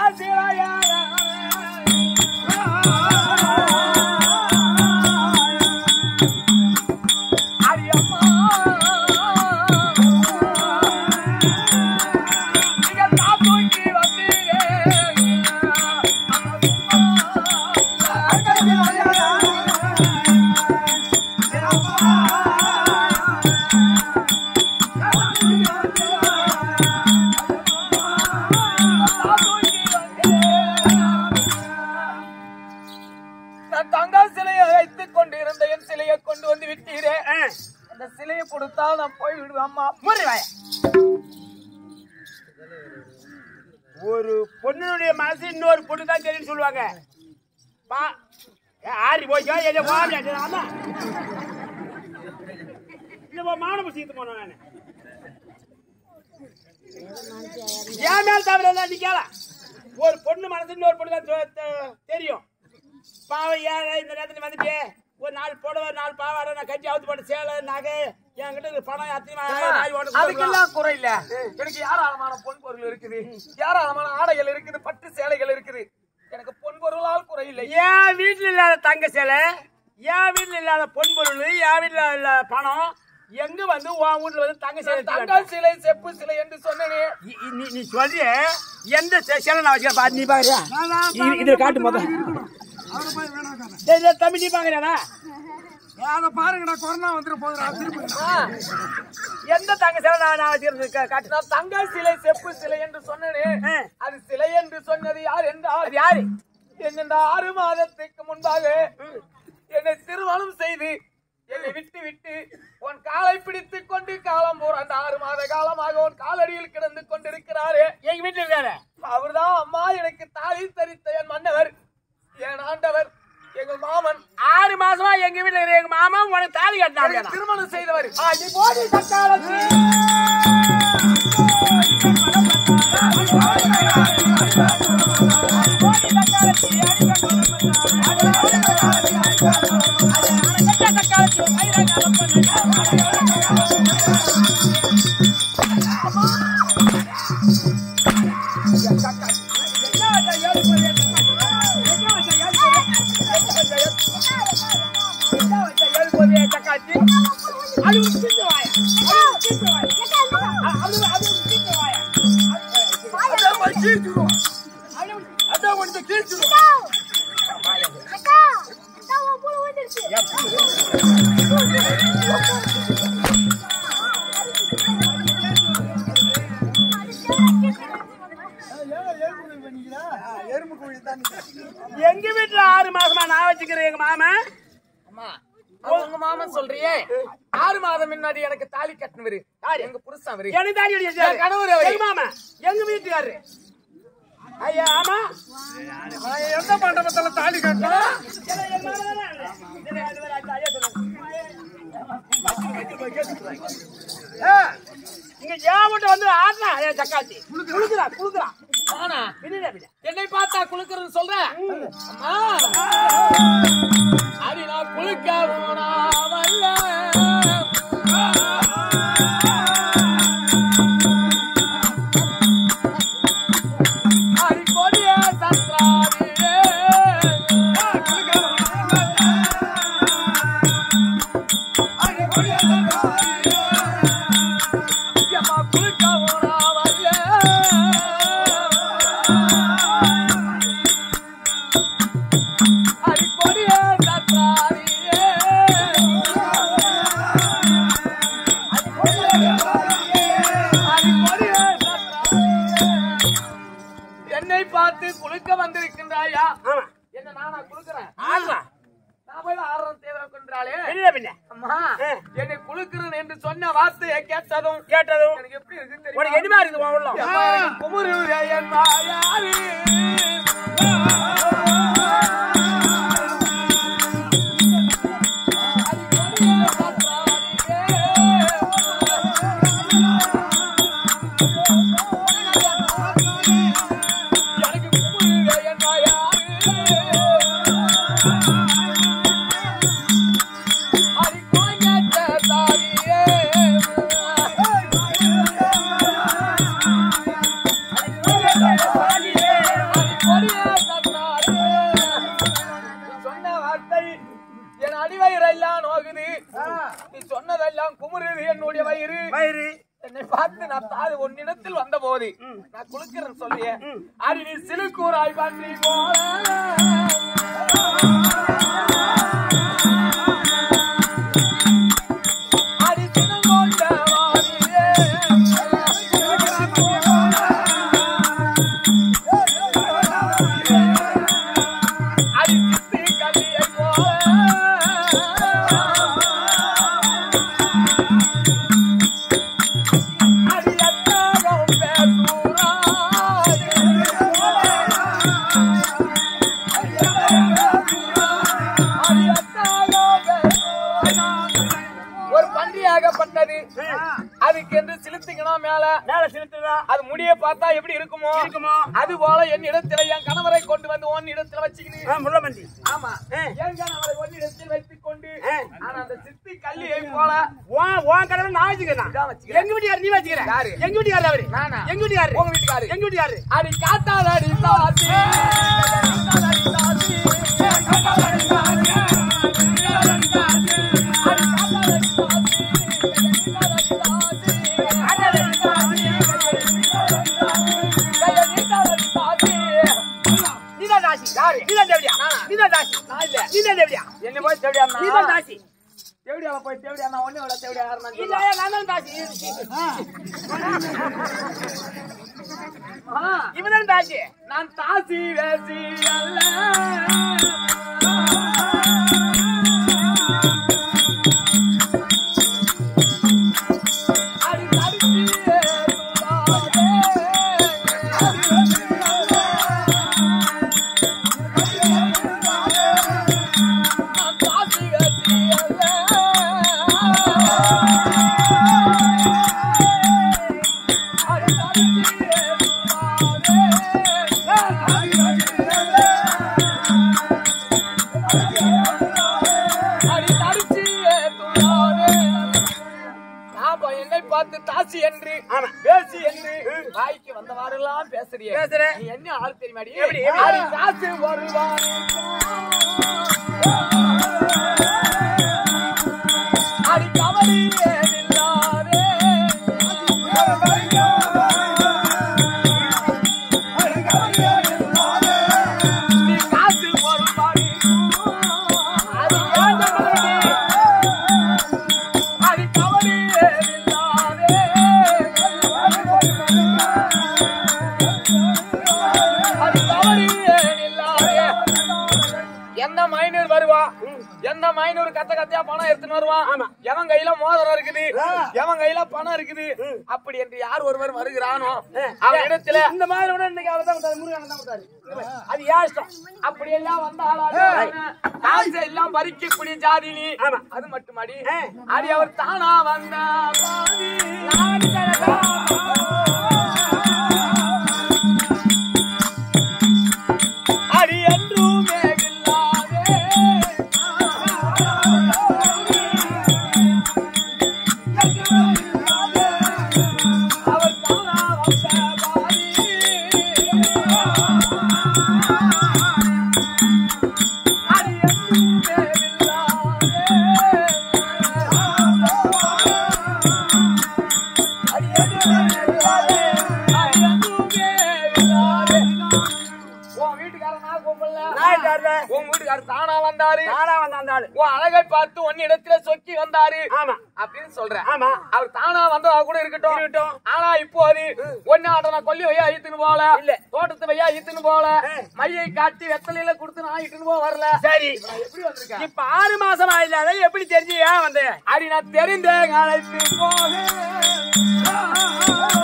நான் தங்க சிலையை வைத்துக் கொண்டிருந்த என் சிலையை கொண்டு வந்து விட்டீரே அந்த சிலையை கொடுத்தால் நான் போய் விடுவேன் அம்மா ஒரு பொண்ணுடைய மனசு இன்னொரு பொண்ணு தான் தெரியும் சொல்லுவாங்க பா ஏ, ஆரி போய்க்கா எதை போகாம ஆமா இந்த மான புசித்து போனேன் நானு ஏன் மேல் தவிர எல்லாம் நிக்கல ஒரு பொண்ணு மனசு இன்னொரு பொண்ணு தான் தெ- தெ- தெரியும் பாவம் ஏழை இந்த நேரத்துல வந்துட்டு ஒரு நாலு புடவை நாலு பாவாடை நான் கட்டி அவுத்து போட்ட சேலை நகை என்கிட்ட இருக்கிற பணம் அத்தனை நாய் ஓட அதுக்கெல்லாம் குறை இல்ல எனக்கு ஏராளமான பொன் பொருள் இருக்குது ஏராளமான ஆடைகள் இருக்குது பட்டு சேலைகள் இருக்குது எனக்கு பொன் பொருளால் குறை இல்லை என் வீட்டுல இல்லாத தங்க சேலை என் வீட்டுல இல்லாத பொன் பொருள் என் வீட்டுல இல்ல பணம் எங்க வந்து உன் வீட்டுல வந்து தங்க சேலை தங்க தங்க சிலை செப்பு சிலை என்று சொன்னனே நீ நீ சொல்றிய எந்த சே- சேலை நான் வச்சுக்க பாரு நீ பாக்குறியா இது- இதுல காட்டு மொத்தம் டேய், டேய், தம்பி நீ பாக்குறியாடா அதை பாருங்கடா கொரோனா வந்துட்டு போதுடா திரும்ப ஆ, எந்த தங்க சேலை நான் நான் வச்சிருக்கேன் காட்டு நான் தங்க சிலை செப்பு சிலை என்று சொன்னனே ஆ. அது சிலை என்று சொன்னது யார் என்றால் அது யாரு என்னென்ற ஆறு மாதத்துக்கு முன்பாக என்னை திருமணம் செய்து என்னை விட்டு விட்டு உன் காலை பிடித்துக் கொண்டு காலம் போற அந்த ஆறு மாத காலமாக உன் காலடியில் கிடந்து கொண்டிருக்கிறாரே எங்க வீட்டுல இருக்காரு அவர்தான் அம்மா எனக்கு தாலி தரித்த என் மன்னவர் என் ஆண்டவர் எங்கள் மாமன் ஆறு மாசமா எங்க வீட்டுல இருக்கிற எங்க மாமா உனக்கு தாலி எனக்கு கட்டினாங்க திருமணம் செய்தவர் நீ போடி தக்காளத்தி எறும்பு கோழி தான் எங்க வீட்டுல ஆறு மாசமா நான் வச்சுக்கிறேன் எங்க மாமா அம்மா அது உங்க மாமன் சொல்றியே ஆறு மாதம் முன்னாடி எனக்கு தாலி கட்டினவரு யார் எங்க புருஷன் அவரு எனக்கு தாலி கட்டி என் கணவர் அவரு. எங்க மாமா எங்க வீட்டுக்காரரு ஐயா ஆமா நான் எந்த மண்டபத்துல தாலி கட்டணும் இங்க ஏன் வந்து ஆடுறா என் சக்காத்தி குளுக்குறா குளுக்குறா ஆனா பின்னாடி பின்ன என்னை பார்த்தா குளுக்குறது சொல்ற அம்மா அடி நான் குளிக்க போனா வரல அடி கொடிய சத்ராவிலே அம்மா குளிக்க போனா வரல அடிக்கொடியே சத்தாரியே அடிக்கொடியே சத்தாரியே என்னை பார்த்து குளிக்க வந்திருக்கின்றாயா ஆமா என்ன நானா குளுக்குறேன் ஆடுறா நான் போய் ஆடுறேன் தேவை கொன்றாளே பின்ன பின்ன அம்மா ஆ. என்னை குளுக்குறேன் என்று சொன்ன வார்த்தையை கேட்டதும் கேட்டதும் எனக்கு எப்படி இருக்கு உனக்கு தெரியுமா என்னமா இருக்குது உன் உள்ளம் அம்மா, எனக்கு குமுறுதே என் மாயாவி. அடிக்கொடியே சத்தாரியே. எனக்கு குமுறுதே என் மாயாவி. அடிக்கொடியே சத்தாரியே. அடிக்கொடியே சத்தாரியே. வயிறு வயிறு என்னை பார்த்து நான் தாது உன்னிடத்தில் வந்த போது நான் குளிக்கிறேன் சொல்லிய அடி நீ சிலுக்கூராய் பன்றி போல அடி சினம் கொண்ட வாரியே. அடி சித்தி கல்லியை போல அடியத்தாகம் பேசுறாய். அடியத்தாகம் பேசுறாய். ஒரு பன்றியாகப்பட்டது அதுக்கென்று செலுத்திக்கணும் மேல மேல செலுத்துதா அது முடிய பார்த்தா எப்படி இருக்குமோ இருக்குமோ? அது போல என் இடத்துல என் கணவரை கொண்டு வந்து உன் இடத்துல வச்சுக்கினு ஆ, முள்ளமண்டி ஆமா ஆ. என் கணவரை உன் இடத்தில் வைத்துக் கொண்டு ஆ. ஆனா அந்த சித்தி கல்லியை போல உன் உன் கடவுள் நான் வச்சுக்கிறேன் இதான் வச்சுக்கிறேன். எங்க வீட்டுக்காரர் நீ வச்சுக்கிற யாரு? எங்க வீட்டுக்காரர் அவரு நானா? எங்க வீட்டுக்காரரு உங்க வீட்டுக்காரு. எங்க வீட்டுக்காரரு அடி காத்தாதடி தாசி காத்தாதடி தாசி காத்தாதடி தாசி அடி காத்தாதடி நீதான் தாசி யாரு? நீதான் தேவடியா நானா? நீதான் தாசி நான் இல்ல. நீதான் தேவடியா என்ன போய் தேவடியா நீதான் தாசி தேவடியால போய் தேவடியா நான் ஒண்ணே விட தேவடியா யாருன்னு நான் இல்ல சொல்லுவேன். நான் தான் தாசி ஆ, இவன் தாசி நான் தாசி வேசி அல்ல அடி தடுக்கியே நான் தாசி வேசி என்னை பார்த்து தாசி என்று ஆமா. பேசி என்று வாய்க்கு வந்தவாறெல்லாம் பேசுறியே பேசுறேன். நீ என்ன ஆள் தெரியுமாடி எப்படி, எப்படி? அடி தாசி வருவான் அடி கவலையே இல்லாதே நீ காசு பொறுப்பாடி அது ஏன் கவலை அடி கவலையே இல்லாதே அடி கவலையே இல்லாதே எந்த மைனர் வருவா எந்த மைனர் கத்த கத்தையா பணம் எடுத்துன்னு வருவான் ஆமா. எவன் கையில மோதிரம் இருக்குது ஆ. எவன் கையில பணம் இருக்குது அப்படி என்று யார் ஒருவர் வருகிறானோ அவன் இடத்துல இந்த மாதிரி விட இன்னைக்கு அவர் தான் கொடுத்தாரு முருகன் தான் கொடுத்தாரு அது ஏன் இஷ்டம் அப்படி எல்லாம் வந்தாளா காசு எல்லாம் பறிக்கக்கூடிய ஜாதி நீ ஆமா. அது மட்டுமாடி ஆ. அடி அவர் தானா வந்த பாவி. அடி என்றுமே இல்லாதே அவர் தானா வந்த பாவி. அடி என்றுமே உன் வீட்டுக்காரன் நான் கூப்பிடல நான் யாருடா? உன் வீட்டுக்காரர் தானா வந்தாரு நானா வந்த அந்த ஆளு உன் அழகை பார்த்து ஒன்னு இடத்துல சொக்கி வந்தாரு ஆமா அப்படின்னு சொல்றேன் ஆமா அவர் தானா வந்ததா கூட இருக்கட்டும் இருக்கட்டும். ஆனா இப்போ அது ஒன்னு ஆட்ட நான் கொல்லி வையா ஈத்துன்னு போல இல்ல. தோட்டத்து வையா ஈத்துன்னு போல ஆ. மையை காட்டி வெத்தலையில கொடுத்து நான் இட்டுன்னு போக வரல சரி நான் எப்படி வந்திருக்கேன் இப்ப ஆறு மாசம் ஆயில்லாத எப்படி தெரிஞ்சு ஏன் வந்த அடி நான் தெரிந்தேன் அழைத்து போக